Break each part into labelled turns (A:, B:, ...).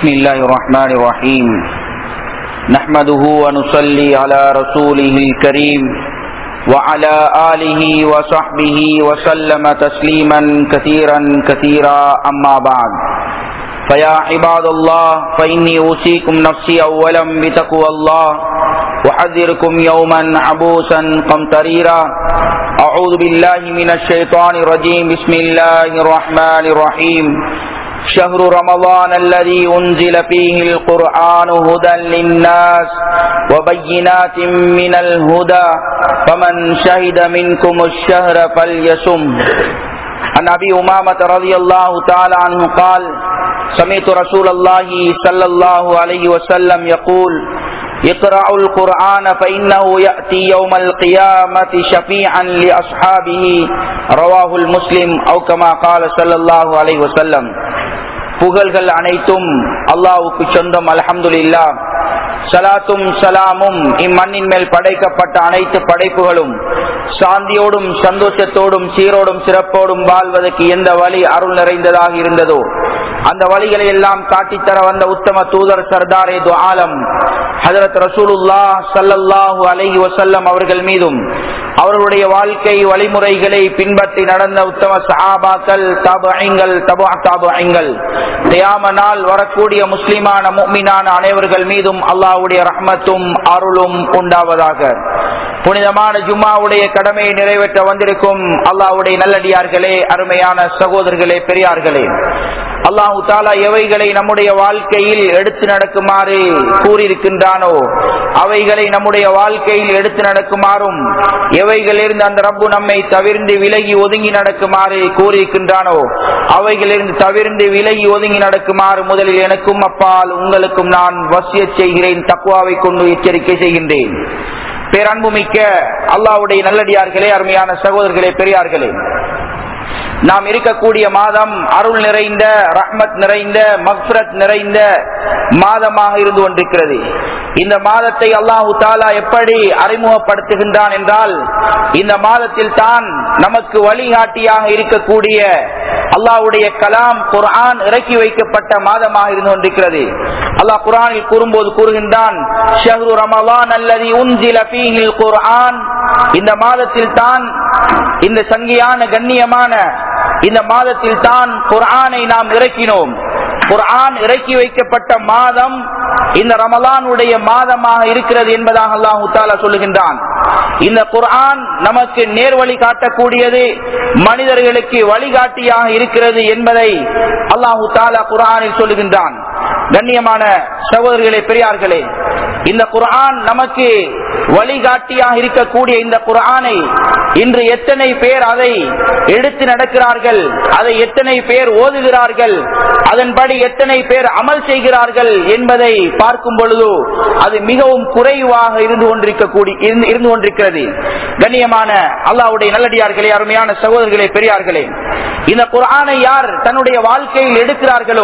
A: بسم الله الرحمن الرحيم نحمده ونصلي على رسوله الكريم وعلى آله وصحبه وسلم تسليما كثيرا كثيرا أما بعد فيا عباد الله فإني أوصيكم نفسي أولا بتقوى الله وحذركم يوما عبوسا قمطريرا أعوذ بالله من الشيطان الرجيم بسم الله الرحمن الرحيم شهر رمضان الذي أنزل فيه القرآن هدى للناس وبينات من الهدى فمن شهد منكم الشهر فليسم عن أبي أمامة رضي الله تعالى عنه قال سمعت رسول الله صلى الله عليه وسلم يقول اقرأوا القرآن فإنه يأتي يوم القيامة شفيعا لأصحابه رواه المسلم أو كما قال صلى الله عليه وسلم புகழ்கள் அனைத்தும் அல்லாவுக்கு சொந்தம் அலமதுல்லா சலாத்தும் சலாமும் இம்மண்ணின் மேல் படைக்கப்பட்ட அனைத்து படைப்புகளும் சாந்தியோடும் சந்தோஷத்தோடும் சீரோடும் சிறப்போடும் வாழ்வதற்கு எந்த வழி அருள் நிறைந்ததாக இருந்ததோ அந்த வழிகளை எல்லாம் காட்டித்தர வந்த உத்தம தூதர் சர்தாரே துஆலம் ஹதரத் ரசூலுல்லா சல்லல்லாஹு அலைஹி வசல்லம் அவர்கள் மீதும் அவர்களுடைய வாழ்க்கை வழிமுறைகளை பின்பற்றி நடந்த உத்தம சஹாபாக்கள் தபுங்கள் தபா தபுங்கள் தியாம நாள் வரக்கூடிய முஸ்லிமான முக்மினான அனைவர்கள் மீதும் அல்லாவுடைய ரஹ்மத்தும் அருளும் உண்டாவதாக புனிதமான ஜும்மாவுடைய கடமையை நிறைவேற்ற வந்திருக்கும் அல்லாவுடைய நல்லடியார்களே அருமையான சகோதரர்களே பெரியார்களே அல்லாஹு தாலா எவைகளை நம்முடைய வாழ்க்கையில் எடுத்து நடக்குமாறு கூறியிருக்கின்றானோ அவைகளை நம்முடைய வாழ்க்கையில் எடுத்து நடக்குமாறும் எவைகளிலிருந்து அந்த ரப்பு நம்மை தவிர்ந்து விலகி ஒதுங்கி நடக்குமாறு கூறியிருக்கின்றானோ அவைகளிலிருந்து தவிர்ந்து விலகி ஒதுங்கி நடக்குமாறு முதலில் எனக்கும் அப்பால் உங்களுக்கும் நான் வசிய செய்கிறேன் தக்குவாவை கொண்டு எச்சரிக்கை செய்கின்றேன் பேரன்புமிக்க அல்லாவுடைய நல்லடியார்களே அருமையான சகோதரர்களே பெரியார்களே நாம் இருக்கக்கூடிய மாதம் அருள் நிறைந்த ரஹ்மத் நிறைந்த மக்ஃபரத் நிறைந்த மாதமாக இருந்து கொண்டிருக்கிறது இந்த மாதத்தை அல்லாஹு தாலா எப்படி அறிமுகப்படுத்துகின்றான் என்றால் இந்த மாதத்தில் தான் நமக்கு வழிகாட்டியாக இருக்கக்கூடிய அல்லாவுடைய கலாம் குரான் இறக்கி வைக்கப்பட்ட மாதமாக இருந்து கொண்டிருக்கிறது அல்லாஹ் குரானில் கூறும்போது கூறுகின்றான் ஷஹ்ரு ரமலான் அல்லது உன்சில பீஹில் குர்ஆன் இந்த மாதத்தில் தான் இந்த சங்கியான கண்ணியமான இந்த மாதத்தில் தான் குர்ஆனை நாம் இறக்கினோம் குர்ஆன் இறக்கி வைக்கப்பட்ட மாதம் இந்த ரமலானுடைய மாதமாக இருக்கிறது என்பதாக அல்லாஹு தாலா சொல்லுகின்றான் இந்த குர்ஆன் நமக்கு நேர்வழி காட்டக்கூடியது மனிதர்களுக்கு வழிகாட்டியாக இருக்கிறது என்பதை அல்லாஹு தாலா குர்ஆனில் சொல்லுகின்றான் கண்ணியமான சகோதரர்களே பெரியார்களே இந்த குர்ஆன் நமக்கு வழிகாட்டியாக இருக்கக்கூடிய இந்த குர்ஆனை இன்று எத்தனை பேர் அதை எடுத்து நடக்கிறார்கள் அதை எத்தனை பேர் ஓதுகிறார்கள் அதன்படி எத்தனை பேர் அமல் செய்கிறார்கள் என்பதை பார்க்கும் பொழுது அது மிகவும் குறைவாக இருந்து கொண்டிருக்கக்கூடிய இருந்து கொண்டிருக்கிறது கண்ணியமான அல்லாவுடைய நல்லடியார்களே அருமையான சகோதரர்களே பெரியார்களே இந்த குர்ஆனை யார் தன்னுடைய வாழ்க்கையில் எடுக்கிறார்களோ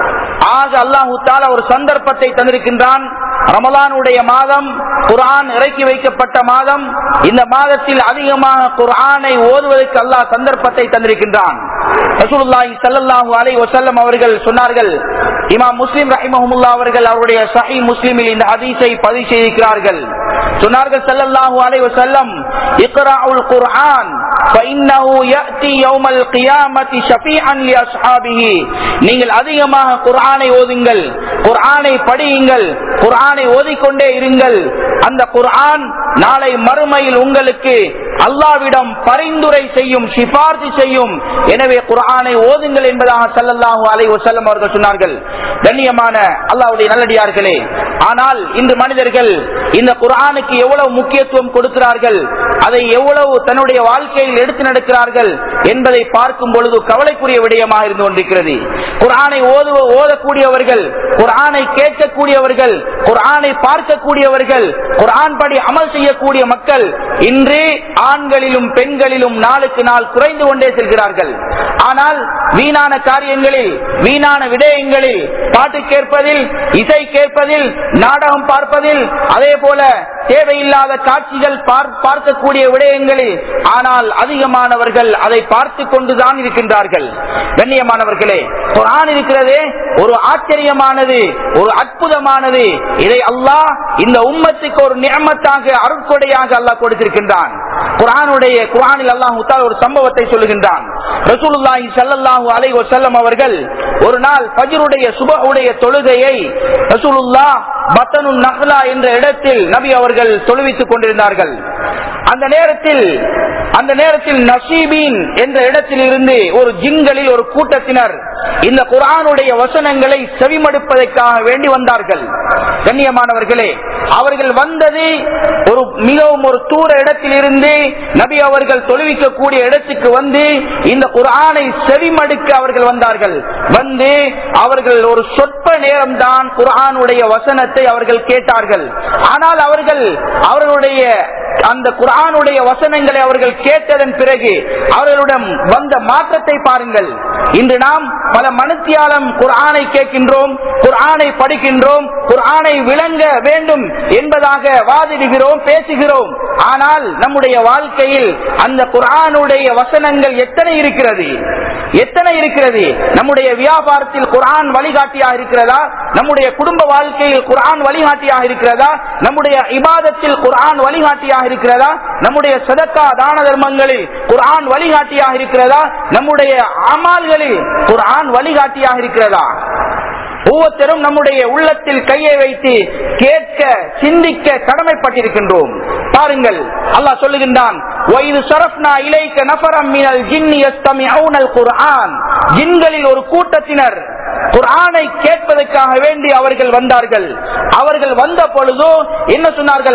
A: ஆக அல்லாஹு தாலா ஒரு சந்தர்ப்பத்தை தந்திருக்கின்றான் ரமலானுடைய மாதம் குரான் இறக்கி வைக்கப்பட்ட மாதம் இந்த மாதத்தில் அதிகமாக குரானை ஓதுவதற்கு அல்லாஹ் சந்தர்ப்பத்தை தந்திருக்கின்றான் ரசூலுல்லாஹி ஸல்லல்லாஹு அலைஹி வஸல்லம் அவர்கள் சொன்னார்கள் இமாம் முஸ்லிம் ரஹிமஹுல்லாஹ் அவர்கள் அவருடைய சஹி முஸ்லிமில் இந்த ஹதீஸை பதிவு செய்திருக்கிறார்கள் சொன்னார்கள் ஸல்லல்லாஹு அலைஹி வஸல்லம் இக்ராஉல் குர்ஆன் فإنه يأتي يوم القيامة شفيعا لأصحابه நீங்கள் அதிகமாக குர்ஆனை ஓதுங்கள் குர்ஆனை படியுங்கள் குர்ஆனை ஓதிக்கொண்டே இருங்கள் அந்த குர்ஆன் நாளை மறுமையில் உங்களுக்கு அல்லாவிடம் பரிந்துரை செய்யும் சிபார்த்து செய்யும் எனவே குர்ஆனை ஓதுங்கள் என்பதாக சல்லல்லாஹு அலைஹி வஸல்லம் அவர்கள் சொன்னார்கள் கண்ணியமான அல்லாஹ்வுடைய நல்லடியார்களே ஆனால் இன்று மனிதர்கள் இந்த குர்ஆனுக்கு எவ்வளவு முக்கியத்துவம் கொடுக்கிறார்கள் அதை எவ்வளவு தன்னுடைய வாழ்க்கையில் எடுத்து நடக்கிறார்கள் என்பதை பார்க்கும் பொழுது கவலைக்குரிய விடயமாக இருந்து கொண்டிருக்கிறது குர்ஆனை ஓதுவ ஓதக்கூடியவர்கள் குர்ஆனை கேட்கக்கூடியவர்கள் குர்ஆனை பார்க்கக்கூடியவர்கள் குர்ஆன் படி அமல் செய்யக்கூடிய மக்கள் இன்று ஆண்களிலும் பெண்களிலும் நாளுக்கு நாள் குறைந்து கொண்டே செல்கிறார்கள் ஆனால் வீணான காரியங்களில் வீணான விடயங்களில் பாட்டு கேட்பதில் இசை கேட்பதில் நாடகம் பார்ப்பதில் அதே போல தேவையில்லாத காட்சிகள் பார்க்கக்கூடிய விடயங்களில் ஆனால் அதிகமானவர்கள் அதை பார்த்து கொண்டுதான் இருக்கின்றார்கள் கண்ணியமானவர்களே குரான் இருக்கிறதே ஒரு ஆச்சரியமானது ஒரு அற்புதமானது இதை அல்லாஹ் இந்த உம்மத்துக்கு ஒரு நியமத்தாக அருட்கொடையாக அல்லாஹ் கொடுத்திருக்கின்றான் குரானுடைய குரானில் அல்லாஹ் ஒரு சம்பவத்தை சொல்லுகின்றான் ரசூலுல்லாஹி ஸல்லல்லாஹு அலைஹி வஸல்லம் அவர்கள் ஒரு நாள் ஃபஜ்ருடைய சுபஹுடைய தொழுகையை ரசூலுல்லாஹ் பத்தனு நஹ்லா என்ற இடத்தில் நபி அவர்கள் தொழுவித்துக் கொண்டிருந்தார்கள் அந்த நேரத்தில் அந்த நேரத்தில் நசீபீன் என்ற இடத்தில் இருந்து ஒரு ஜின்களில் ஒரு கூட்டத்தினர் இந்த குரானுடைய வசனங்களை செவிமடுப்பதற்காக வேண்டி வந்தார்கள் கண்ணியமானவர்களே அவர்கள் வந்தது ஒரு மிகவும் ஒரு தூர இடத்தில் இருந்து நபி அவர்கள் தொழுவிக்கக்கூடிய இடத்துக்கு வந்து இந்த குரானை செவிமடுக்க அவர்கள் வந்தார்கள் வந்து அவர்கள் ஒரு சொற்ப நேரம்தான் குரானுடைய வசனத்தை அவர்கள் கேட்டார்கள் ஆனால் அவர்கள் அவர்களுடைய அந்த குரானுடைய வசனங்களை அவர்கள் கேட்டதன் பிறகு அவர்களிடம் வந்த மாற்றத்தை பாருங்கள் இன்று நாம் பல மனுத்தியாலம் குரானை கேட்கின்றோம் குரானை படிக்கின்றோம் குரானை விளங்க வேண்டும் என்பதாக வாதிடுகிறோம் பேசுகிறோம் ஆனால் நம்முடைய வாழ்க்கையில் அந்த குரானுடைய வசனங்கள் எத்தனை இருக்கிறது எத்தனை இருக்கிறது நம்முடைய வியாபாரத்தில் குரான் வழிகாட்டியாக இருக்கிறதா நம்முடைய குடும்ப வாழ்க்கையில் குரான் வழிகாட்டியாக இருக்கிறதா நம்முடைய இபாதத்தில் குரான் வழிகாட்டியாக இருக்கிறதா நம்முடைய சதக்கா தான தர்மங்களில் குரான் வழிகாட்டியாக இருக்கிறதா நம்முடைய அமால்களில் குரான் வழிகாட்டியாக இருக்கிறதா ஒவ்வொருத்தரும் நம்முடைய உள்ளத்தில் கையை வைத்து கேட்க சிந்திக்க கடமைப்பட்டிருக்கின்றோம் பாருங்கள் அல்லாஹ் சொல்லுகின்றான் ஜின்களில் ஒரு கூட்டத்தினர் குரானை கேட்பதற்காக வேண்டி அவர்கள் வந்தார்கள் அவர்கள் வந்த பொழுதோ என்ன சொன்னார்கள்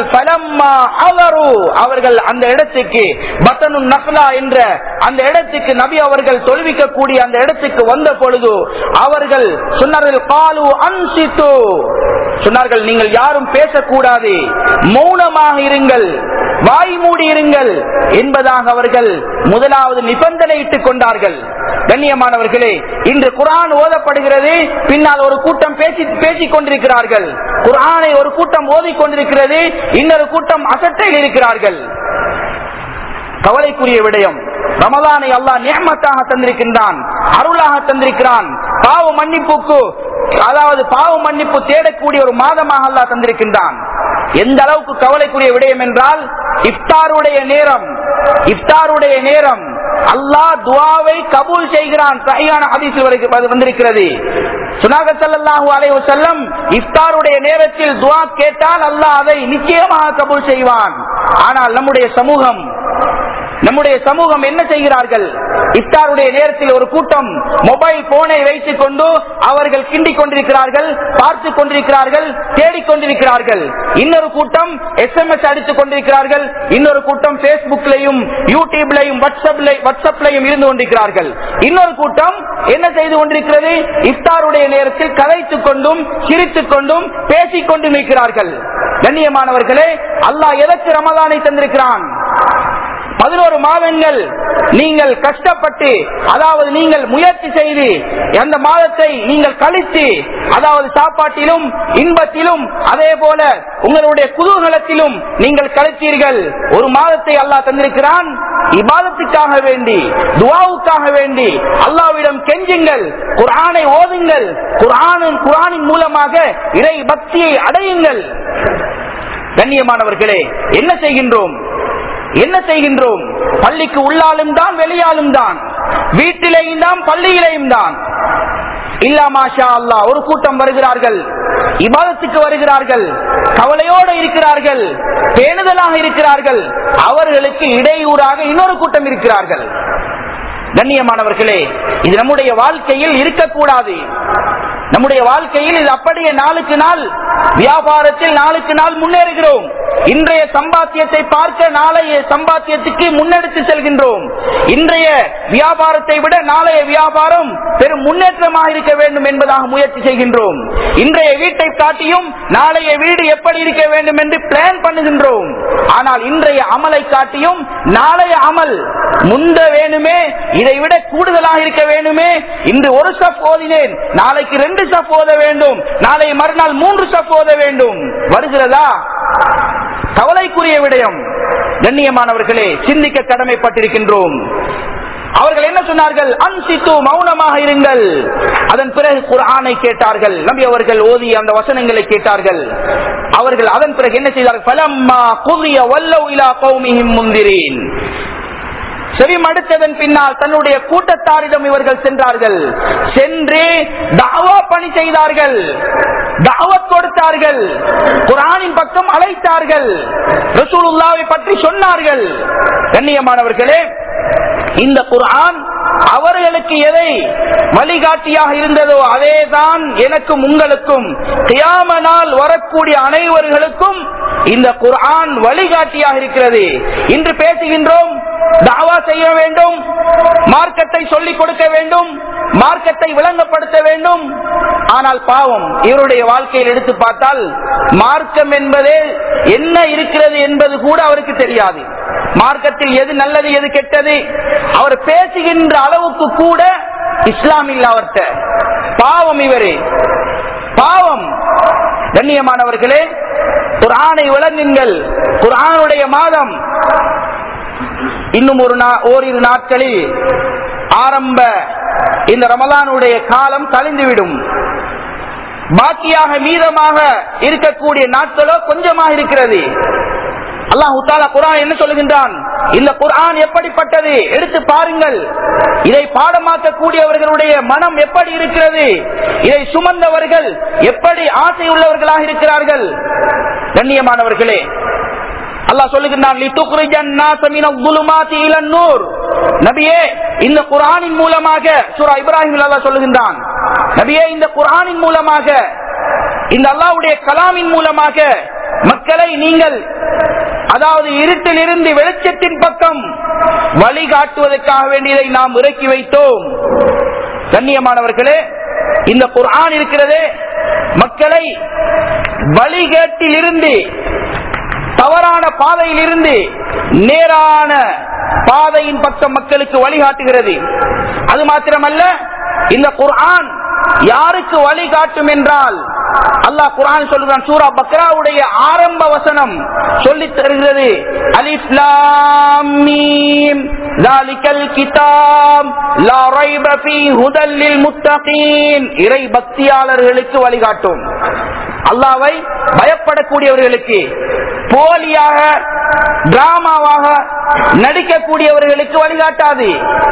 A: அவர்கள் அந்த இடத்துக்கு பத்தனு நக்லா என்ற அந்த இடத்துக்கு நபி அவர்கள் தொழுவிக்கக்கூடிய அந்த இடத்துக்கு வந்த பொழுது அவர்கள் சொன்னார்கள் காலு அன்சித்து சொன்னார்கள் நீங்கள் யாரும் பேசக்கூடாது மௌனமாக இருங்கள் வாய் மூடி இருங்கள் என்பதாக அவர்கள் முதலாவது நிபந்தனை இட்டுக் கொண்டார்கள் கண்ணியமானவர்களே இன்று குரான் ஓதப்படுகிறது பின்னால் ஒரு கூட்டம் பேசி பேசிக் கொண்டிருக்கிறார்கள் குரானை ஒரு கூட்டம் ஓதிக் கொண்டிருக்கிறது இன்னொரு கூட்டம் அசட்டையில் இருக்கிறார்கள் கவலைக்குரிய விடயம் ரமலானை அல்லாஹ் நியமத்தாக தந்திருக்கின்றான் அருளாக தந்திருக்கிறான் பாவ மன்னிப்புக்கு அதாவது பாவ மன்னிப்பு தேடக்கூடிய ஒரு மாதமாக அல்லாஹ் தந்திருக்கின்றான் எந்த அளவுக்கு கவலைக்குரிய விடயம் என்றால் இஃப்தாருடைய நேரம் இஃப்தாருடைய நேரம் அல்லாஹ் துவாவை கபூல் செய்கிறான் சரியான ஹதீஸில் வரு- வந்திருக்கிறது சுனாக ஸல்லல்லாஹு அலைஹி வஸல்லம் இஃப்தாருடைய நேரத்தில் துவா கேட்டால் அல்லாஹ் அதை நிச்சயமாக கபூல் செய்வான் ஆனால் நம்முடைய சமூகம் நம்முடைய சமூகம் என்ன செய்கிறார்கள் இஃப்தாருடைய நேரத்தில் ஒரு கூட்டம் மொபைல் போனை வைத்துக் கொண்டு அவர்கள் கிண்டிக் கொண்டிருக்கிறார்கள் பார்த்து கொண்டிருக்கிறார்கள் தேடிக் கொண்டிருக்கிறார்கள் இன்னொரு கூட்டம் எஸ் எம் எஸ் அடித்துக் கொண்டிருக்கிறார்கள் இன்னொரு கூட்டம் பேஸ்புக்லையும் யூடியூப்லையும் வாட்ஸ்அப்ல வாட்ஸ்அப்லையும் இருந்து கொண்டிருக்கிறார்கள் இன்னொரு கூட்டம் என்ன செய்து கொண்டிருக்கிறது இஃப்தாருடைய நேரத்தில் கதைத்துக் கொண்டும் சிரித்துக் கொண்டும் பேசிக் கொண்டும் இருக்கிறார்கள் கண்ணியமானவர்களே அல்லாஹ் எதற்கு ரமலானை தந்திருக்கிறான் பதினோரு மாதங்கள் நீங்கள் கஷ்டப்பட்டு அதாவது நீங்கள் முயற்சி செய்து அந்த மாதத்தை நீங்கள் கழித்து அதாவது சாப்பாட்டிலும் இன்பத்திலும் அதே போல உங்களுடைய குதூகலத்திலும் நீங்கள் கழித்தீர்கள் ஒரு மாதத்தை அல்லாஹ் தந்திருக்கிறான் இபாதத்துக்காக வேண்டி துவாவுக்காக வேண்டி அல்லாவிடம் கெஞ்சுங்கள் குரானை ஓதுங்கள் குரானின் குரானின் மூலமாக இறை பக்தியை அடையுங்கள் கண்ணியமானவர்களே என்ன செய்கின்றோம் என்ன செய்கின்றோம் பள்ளிக்கு உள்ளாலும் தான் வெளியாலும் தான் வீட்டிலேயும் தான் பள்ளியிலேயும் தான் இல்லா மாஷா அல்லா ஒரு கூட்டம் வருகிறார்கள் இபாதத்துக்கு வருகிறார்கள் கவலையோடு இருக்கிறார்கள் பேணுதலாக இருக்கிறார்கள் அவர்களுக்கு இடையூறாக இன்னொரு கூட்டம் இருக்கிறார்கள் கண்ணியமானவர்களே இது நம்முடைய வாழ்க்கையில் இருக்கக்கூடாது நம்முடைய வாழ்க்கையில் இது அப்படியே நாளுக்கு நாள் வியாபாரத்தில் நாளுக்கு நாள் முன்னேறுகிறோம் இன்றைய சம்பாத்தியத்தை பார்க்க நாளைய சம்பாத்தியத்துக்கு முன்னெடுத்து செல்கின்றோம் இன்றைய வியாபாரத்தை விட நாளைய வியாபாரம் பெரும் முன்னேற்றமாக இருக்க வேண்டும் என்பதாக முயற்சி செய்கின்றோம் இன்றைய வீட்டை காட்டியும் நாளைய வீடு எப்படி இருக்க வேண்டும் என்று பிளான் பண்ணுகின்றோம் ஆனால் இன்றைய அமலை காட்டியும் நாளைய அமல் முந்த வேணுமே இதை விட கூடுதலாக இருக்க வேண்டுமே இன்று ஒரு சப் ஓதினேன் நாளைக்கு ரெண்டு சப் ஓத வேண்டும் நாளை மறுநாள் மூன்று சப் ஓத வேண்டும் வருகிறதா கவலைக்குரிய விடயம் கண்ணியமானவர்களே சிந்திக்க கடமைப்பட்டிருக்கின்றோம் அவர்கள் என்ன சொன்னார்கள் அன்சித்து மௌனமாக இருங்கள் அதன் பிறகு குர்ஆனை கேட்டார்கள் நபி அவர்கள் ஓதி அந்த வசனங்களை கேட்டார்கள் அவர்கள் அதன் பிறகு என்ன செய்தார்கள் பலம்மா குதிய வல்லவ் இலா கௌமிஹிம் முந்திரீன் செவி மடுத்ததன் பின்னால் தன்னுடைய கூட்டத்தாரிடம் இவர்கள் சென்றார்கள் சென்று தாவா பணி செய்தார்கள் தாவத் கொடுத்தார்கள் குரானின் பக்கம் அழைத்தார்கள் ரசூலுல்லாவை பற்றி சொன்னார்கள் கண்ணியமானவர்களே இந்த குர்ஆன் அவர்களுக்கு எதை வழிகாட்டியாக இருந்ததோ அதேதான் எனக்கும் உங்களுக்கும் கியாம நாள் வரக்கூடிய அனைவர்களுக்கும் இந்த குர்ஆன் வழிகாட்டியாக இருக்கிறது இன்று பேசுகின்றோம் தாவா செய்ய வேண்டும் மார்க்கத்தை சொல்லிக் கொடுக்க வேண்டும் மார்க்கத்தை விளங்கப்படுத்த வேண்டும் ஆனால் பாவம் இவருடைய வாழ்க்கையில் எடுத்து பார்த்தால் மார்க்கம் என்பதே என்ன இருக்கிறது என்பது கூட அவருக்கு தெரியாது மார்க்கத்தில் எது நல்லது எது கெட்டது அவர் பேசுகின்ற அளவுக்கு கூட இஸ்லாம் இல்ல அவர்கிட்ட பாவம் இவரே பாவம் கண்ணியமானவர்களே குரானை விளங்குங்கள் குரானுடைய மாதம் இன்னும் ஒரு நா- ஓரிரு நாட்களில் ஆரம்ப இந்த ரமலானுடைய காலம் கழிந்துவிடும் பாக்கியாக மீதமாக இருக்கக்கூடிய நாட்களோ கொஞ்சமாக இருக்கிறது அல்லாஹு தாலா குரான் என்ன சொல்லுகின்றான் இந்த குர்ஆன் எப்படிப்பட்டது எடுத்து பாருங்கள் இதை பாடமாக்க கூடியவர்களுடைய மனம் எப்படி இருக்கிறது இதை சுமந்தவர்கள் எப்படி ஆசை உள்ளவர்களாக இருக்கிறார்கள் கண்ணியமானவர்களே அல்லாஹ் சொல்லுகின்றான் "லிதுக்ரிஜன் நாஸ மினல் ظுலுமாத்தி இலன் நூர்." நபியே இந்த குர்ஆனின் மூலமாக சூரா இப்ராஹிம் அல்லாஹ் சொல்லுகின்றான் நபியே இந்த குர்ஆனின் மூலமாக இந்த அல்லாஹ்வுடைய கலாமின் மூலமாக மக்களை நீங்கள் அதாவது இருட்டில் இருந்து வெளிச்சத்தின் பக்கம் வழிகாட்டுவதற்காக வேண்டியதை நாம் இறக்கி வைத்தோம் கண்ணியமானவர்களே இந்த குர்ஆன் இருக்கிறதே மக்களை வழிகேட்டில் இருந்து தவறான பாதையில் இருந்து நேரான பாதையின் பக்கம் மக்களுக்கு வழிகாட்டுகிறது அது மாத்திரமல்ல இந்த குர்ஆன் யாருக்கு வழிகாட்டும் என்றால் அல்லாஹ் குர்ஆன் சொல்லுகிறான் சூரா பக்ராவுடைய ஆரம்ப வசனம் சொல்லித் தருகிறது அலிஃப் லாம் மீம் ذَلِكَ الْكِتَابُ لَا رَيْبَ فِيهِ هُدًى لِلْمُتَّقِينَ இறை பக்தியாளர்களுக்கு வழிகாட்டும் அல்லாவை பயப்படக்கூடியவர்களுக்கு போலியாக டிராமாவாக நடிக்கக்கூடியவர்களுக்கு வழிகாட்டாது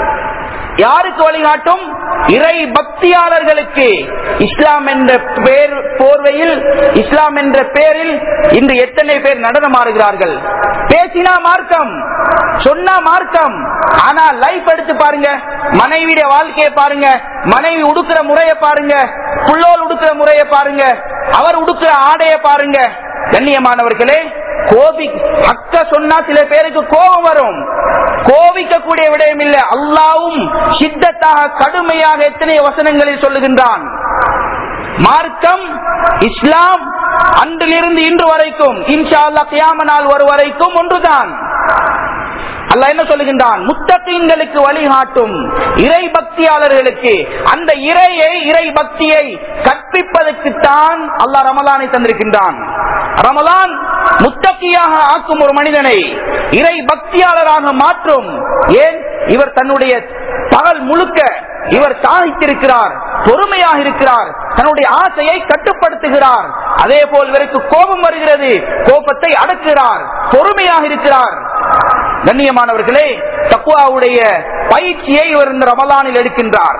A: யாருக்கு வழிகாட்டும் இறை பக்தியாளர்களுக்கு இஸ்லாம் என்ற பேர் போர்வையில் இஸ்லாம் என்ற பேரில் இன்று எத்தனை பேர் நடனமாடுகிறார்கள் பேசினா மார்க்கம் சொன்னா மார்க்கம் ஆனா லைஃப் எடுத்து பாருங்க மனைவியுடைய வாழ்க்கையை பாருங்க மனைவி உடுக்கிற முறையை பாருங்க புள்ளோல் உடுக்கிற முறையை பாருங்க அவர் உடுக்கிற ஆடையை பாருங்க கண்ணியமானவர்களே கோபி அக்க சொன்னா சில பேருக்கு கோபம் வரும் கோபிக்க கூடிய விடயம் இல்லை அல்லாவும் சித்தத்தாக கடுமையாக எத்தனை வசனங்களில் சொல்லுகின்றான் மார்க்கம் இஸ்லாம் அன்றிலிருந்து இன்று வரைக்கும் இன்ஷா அல்லா கியாம நாள் வரும் வரைக்கும் ஒன்றுதான் அல்ல என்ன சொல்லுகின்றான் முத்தகீன்களுக்கு வழிகாட்டும் இறை பக்தியாளர்களுக்கு அந்த இறையை இறை பக்தியை கற்பிப்பதற்குத்தான் அல்லாஹ் ரமலானை தந்திருக்கின்றான் ரமலான் முத்தக்கியாக ஆக்கும் ஒரு மனிதனை இறை பக்தியாளராக மாற்றும் ஏன் இவர் தன்னுடைய பகல் முழுக்க இவர் சாதித்திருக்கிறார் பொறுமையாக இருக்கிறார் தன்னுடைய ஆசையை கட்டுப்படுத்துகிறார் அதே போல் இவருக்கு கோபம் வருகிறது கோபத்தை அடக்குகிறார் பொறுமையாக இருக்கிறார் கண்ணியமானவர்களே தக்குவாவுடைய பயிற்சியை இவர் இந்த ரமலானில் எடுக்கின்றார்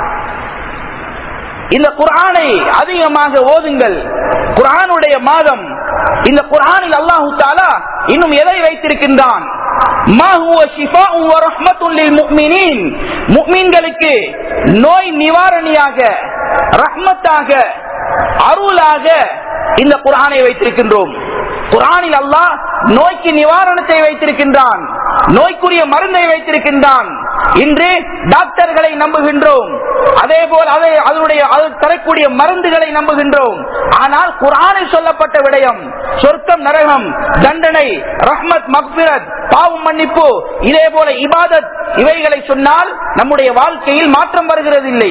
A: இந்த குரானை அதிகமாக ஓதுங்கள் குரானுடைய மாதம் இந்த குரானில் அல்லாஹு தாலா இன்னும் எதை வைத்திருக்கின்றான் மா ஹுவ ஷிஃபாஉ வ ரஹ்மத்துல் லில் முஃமினீன் முஃமின்களுக்கு நோய் நிவாரணியாக ரஹ்மத்தாக அருளாக இந்த குரானை வைத்திருக்கின்றோம் குரானில் அல்லாஹ் நோய்க்கு நிவாரணத்தை வைத்திருக்கின்றான் நோய்க்குரிய மருந்தை வைத்திருக்கின்றான் இன்று டாக்டர்களை நம்புகின்றோம் அதே போல் அதை அதனுடைய அது தரக்கூடிய மருந்துகளை நம்புகின்றோம் ஆனால் குரானில் சொல்லப்பட்ட விடயம் சொர்க்கம் நரகம் தண்டனை ரஹ்மத் மக்பிரத் பாவம் மன்னிப்பு இதே போல இபாதத் இவைகளை சொன்னால் நம்முடைய வாழ்க்கையில் மாற்றம் வருகிறதில்லை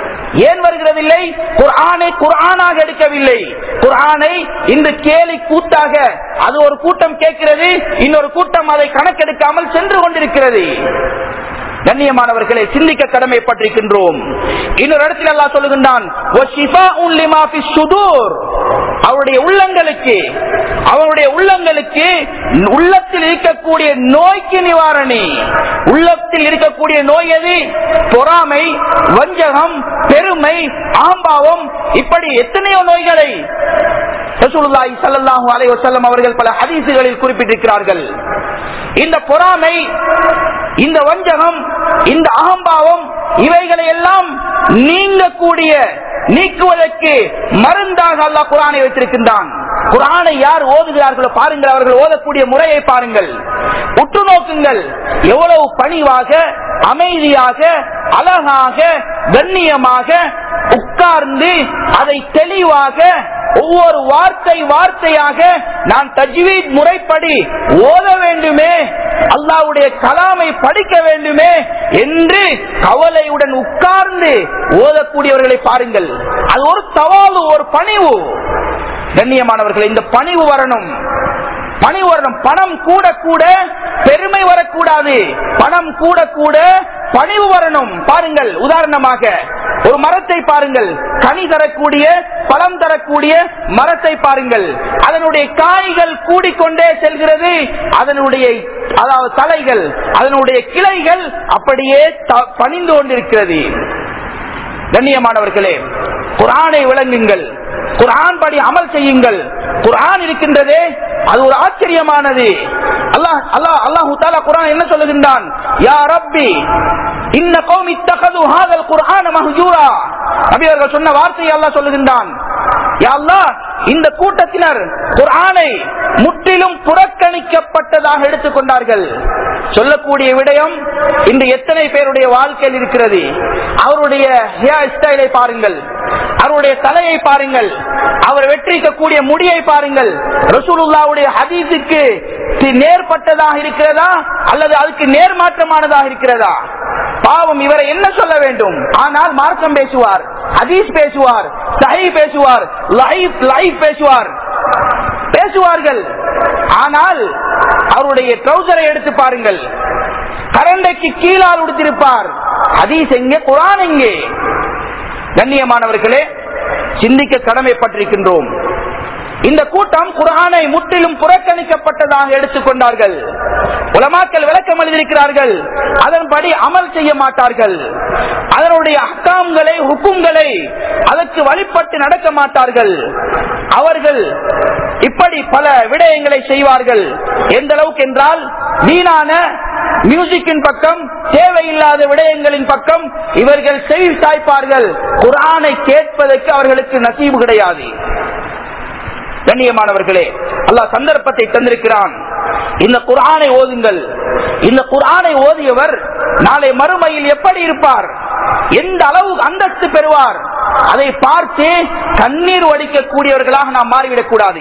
A: ஏன் வருகிறதில்லை குர்ஆனை குர்ஆனாக எடுக்கவில்லை குர்ஆனை இந்த கேலி கூத்தாக அது ஒரு கூட்டம் கேட்கிறது இன்னொரு கூட்டம் அதை கணக்கெடுக்காமல் சென்று கொண்டிருக்கிறது கண்ணியமானவர்களை சிந்திக்க கடமைப்பட்டிருக்கின்றோம் இன்னொரு இடத்தில் அல்லாஹ் சொல்லுகின்றான் "வஷிஃபாஉன் லிமா ஃபிஸ் சுதூர்." அவருடைய உள்ளங்களுக்கு அவருடைய உள்ளங்களுக்கு உள்ளத்தில் இருக்கக்கூடிய நோய்க்கு நிவாரணி உள்ளத்தில் இருக்கக்கூடிய நோய் எது பொறாமை வஞ்சகம் பெருமை ஆம்பாவம் இப்படி எத்தனையோ நோய்களை ரசூலுல்லாஹி ஸல்லல்லாஹு அலைஹி வஸல்லம் அவர்கள் பல ஹதீசுகளில் குறிப்பிட்டிருக்கிறார்கள் இந்த பொறாமை இந்த வஞ்சகம் இந்த அகம்பாவம் இவைகளை எல்லாம் நீங்கக்கூடிய நீக்குவதற்கு மருந்தாக அல்லாஹ் குரானை வைத்திருக்கின்றான் குரானை யார் ஓதுகிறார்களோ பாருங்கள் அவர்கள் ஓதக்கூடிய முறையை பாருங்கள் உற்று நோக்குங்கள் எவ்வளவு பணிவாக அமைதியாக அழகாக கண்ணியமாக உட்கார்ந்து அதை தெளிவாக ஒவ்வொரு வார்த்தை வார்த்தையாக நான் தஜ்வீத் முறைப்படி ஓத வேண்டுமே அல்லாவுடைய கலாமை படிக்க வேண்டுமே என்று கவலையுடன் உட்கார்ந்து ஓதக்கூடியவர்களை பாருங்கள் அது ஒரு தவாவு ஒரு பணிவு கண்ணியமானவர்கள் இந்த பணிவு வரணும் பணிவு வரணும் பணம் கூட கூட பெருமை வரக்கூடாது பணம் கூட கூட பணிவு வரணும் பாருங்கள் உதாரணமாக ஒரு மரத்தை பாருங்கள் கனி தரக்கூடிய பழம் தரக்கூடிய மரத்தை பாருங்கள் அதனுடைய காய்கள் கூடிக்கொண்டே செல்கிறது அதனுடைய அதாவது தலைகள் அதனுடைய கிளைகள் அப்படியே த- பணிந்து கொண்டிருக்கிறது கண்ணியமானவர்களே குரானை விளங்குங்கள் குரான் படி அமல் செய்யுங்கள் குரான் இருக்கின்றதே அது ஒரு ஆச்சரியமானது அல்லாஹ் அல்லாஹ் அல்லாஹு தாலா குரான் என்ன சொல்லுகின்றான் யா ரப்பி இன்ன கௌமி இத்தகது ஹாதல் குர்ஆன மஹ்ஜூரா நபி அவர்கள் சொன்ன வார்த்தையை அல்லாஹ் சொல்லுகின்றான் யா அல்லாஹ் இந்த கூட்டத்தினர் குர்ஆனை முற்றிலும் புறக்கணிக்கப்பட்டதாக எடுத்துக்கொண்டார்கள் சொல்லக்கூடிய விடயம் இன்று எத்தனை பேருடைய வாழ்க்கையில் இருக்கிறது அவருடைய ஹேர் ஸ்டைலை பாருங்கள் அவருடைய தலையை பாருங்கள் அவர் வெற்றிக்கக்கூடிய முடியை பாருங்கள் ரசூலுல்லாவுடைய ஹதீஸுக்கு தி- நேர்பட்டதாக இருக்கிறதா அல்லது அதுக்கு நேர்மாற்றமானதாக இருக்கிறதா பாவம் இவரை என்ன சொல்ல வேண்டும் ஆனால் மார்க்கம் பேசுவார் ஹதீஸ் பேசுவார் சஹி பேசுவார் லைஃப் லைஃப் பேசுவார் பேசுவார்கள் ஆனால் அவருடைய ட்ரௌசரை எடுத்து பாருங்கள் கரண்டைக்கு கீழால் உடுத்திருப்பார் ஹதீஸ் எங்கே குரான் எங்கே கண்ணியமானவர்களே சிந்திக்க கடமைப்பட்டிருக்கின்றோம் இந்த கூட்டம் குரானை முற்றிலும் புறக்கணிக்கப்பட்டதாக எடுத்துக்கொண்டார்கள் உலமாக்கள் விளக்கம் எழுதியிருக்கிறார்கள் அதன்படி அமல் செய்ய மாட்டார்கள் அதனுடைய அக்காம்களை ஹுக்குங்களை அதற்கு வழிபட்டு நடக்க மாட்டார்கள் அவர்கள் இப்படி பல விடயங்களை செய்வார்கள் எந்த அளவுக்கு என்றால் வீணான மியூசிக்கின் பக்கம் தேவையில்லாத விடயங்களின் பக்கம் இவர்கள் செவி சாய்ப்பார்கள் குரானை கேட்பதற்கு அவர்களுக்கு நசீபு கிடையாது கண்ணியமானவர்களே அல்லாஹ் சந்தர்ப்பத்தை தந்திருக்கிறான் இந்த குர்ஆனை ஓதுங்கள் இந்த குர்ஆனை ஓதியவர் நாளை மறுமையில் எப்படி இருப்பார் எந்த அளவு அந்தஸ்து பெறுவார் அதை பார்த்து கண்ணீர் வடிக்கக்கூடியவர்களாக நாம் மாறிவிடக் கூடாது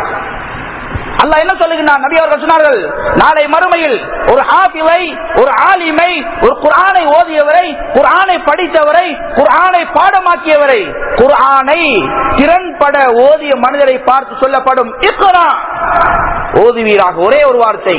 A: அல்லாஹ் என்ன சொல்லுகிறார் நபி அவர்கள் சொன்னார்கள் நாளை மறுமையில் ஒரு ஹாஃபிலை ஒரு ஆலிமை ஒரு குர்ஆனை ஓதியவரை குர்ஆனை படித்தவரை குர்ஆனை பாடமாக்கியவரை குர்ஆனை திறன்பட ஓதிய மனிதரை பார்த்து சொல்லப்படும் இக்ரா ஓதுவீராக ஒரே ஒரு வார்த்தை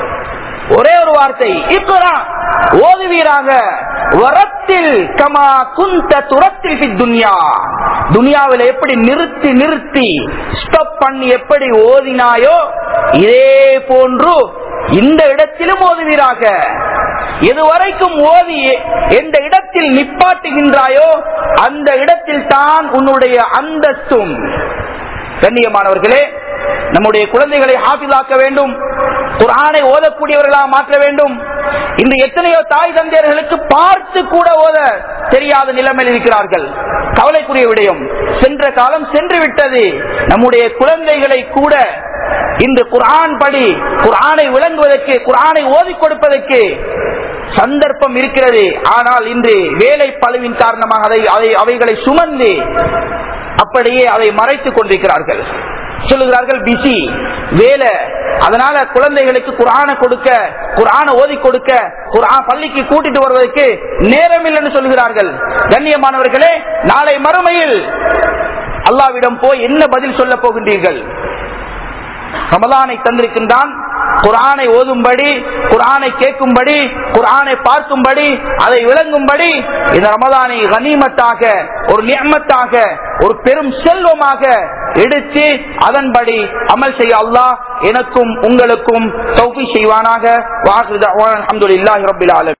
A: ஒரே ஒரு வார்த்தை இக்ரா ஓதுவீராக வரத்தில் கமா குந்த துரத்தில் ஃபி துன்யா துனியாவில் எப்படி நிறுத்தி நிறுத்தி ஸ்டாப் பண்ணி எப்படி ஓதினாயோ இதே போன்று இந்த இடத்திலும் ஓதுவீராக எதுவரைக்கும் ஓதி எந்த இடத்தில் நிப்பாட்டுகின்றாயோ அந்த இடத்தில் தான் உன்னுடைய அந்தஸ்தும் கண்ணியமானவர்களே நம்முடைய குழந்தைகளை ஹாஃபிலாக்க வேண்டும் குரானை ஓதக்கூடியவர்களாக மாற்ற வேண்டும் இந்த எத்தனையோ தாய் தந்தையர்களுக்கு பார்த்து கூட ஓத தெரியாத நிலைமையில் இருக்கிறார்கள் கவலைக்குரிய விடயம் சென்ற காலம் சென்று விட்டது நம்முடைய குழந்தைகளை கூட இந்த குர்ஆன் படி குர்ஆனை விளங்குவதற்கு குர்ஆனை ஓதி கொடுப்பதற்கு சந்தர்ப்பம் இருக்கிறது ஆனால் இன்று வேலை பழுவின் காரணமாக அதை அதை அவைகளை சுமந்து அப்படியே அதை மறைத்துக் கொண்டிருக்கிறார்கள் சொல்லுகிறார்கள் பிசி வேலை அதனால குழந்தைகளுக்கு குரான கொடுக்க குரான ஓதி கொடுக்க குரான் பள்ளிக்கு கூட்டிட்டு வருவதற்கு நேரம் இல்லைன்னு சொல்லுகிறார்கள் கண்ணியமானவர்களே நாளை மறுமையில் அல்லாவிடம் போய் என்ன பதில் சொல்ல போகின்றீர்கள் ரமலானை தந்திருக்கின்றான் குரானை ஓதும்படி குரானை கேட்கும்படி குரானை பார்க்கும்படி அதை விளங்கும்படி இந்த ரமதானை கனிமத்தாக ஒரு நியமத்தாக ஒரு பெரும் செல்வமாக எடுத்து அதன்படி அமல் செய்ய அல்லாஹ் எனக்கும் உங்களுக்கும் தௌஃபி செய்வானாக வாஹிர் அல்ஹம்துலில்லாஹி ரப்பில் ஆலமீன்